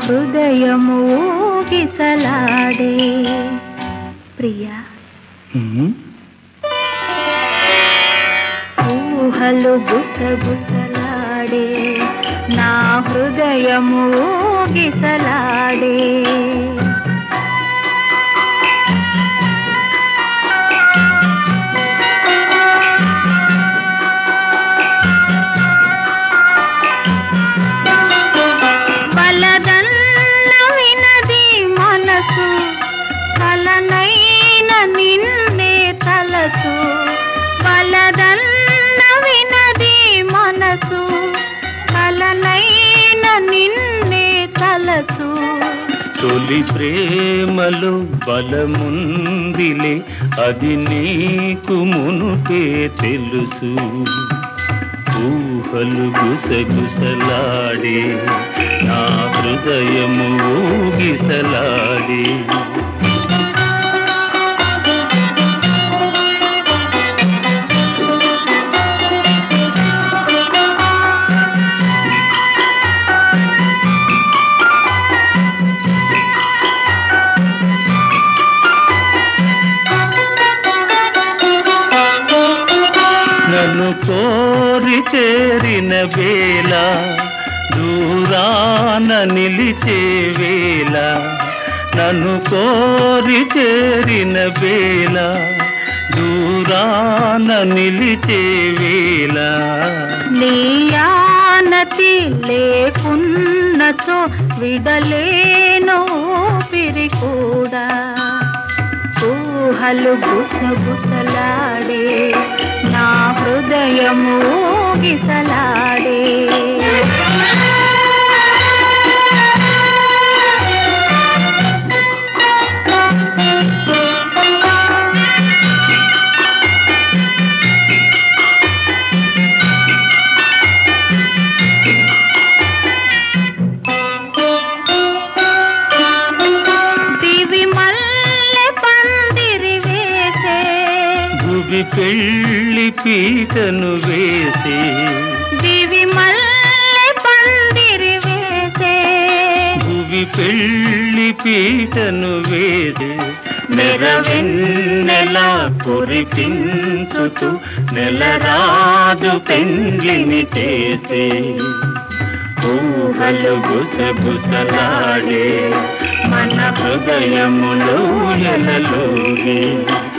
హృదయము ఊగిసలాడే ప్రియా ఉమ్, ఊహలు గుసగుసలాడే నా హృదయము ఊగిసలాడే బలదన్న వినది మనసు కలనైన నిన్నే తలచు బలదన్న వినది మనసు కలనైన నిన్నే తలచు తొలి ప్రేమలో బలముందిలే అది నీకు మునుపే తెలుసు ఊహలు గుసగుసలాడే నా హృదయము ఊగిసలాడే నన్ను కోరి చేరిన వేళ దూరాన నిలిచే వేళ నన్ను కోరి చేరిన వేళ దూరాన నిలిచే వేళ నీయానతి లేకున్నచో విడలేను ఊపిరి కూడా ఊహలు గుసగుసలాడే నా హృదయము ఊగిసలాడే దివి మల్లె పందిరి వేసే భువి పెళ్లి పీటను వేసి దివి మల్లె పందిరి వేసే భువి పెళ్లి పీటను వేసి నెరవెన్నెల కురిపించుతూ నెలరాజు పెండ్లిని చేసి ఊహలు గుసగుసలాడే మన హృదయములో ఎలలోగి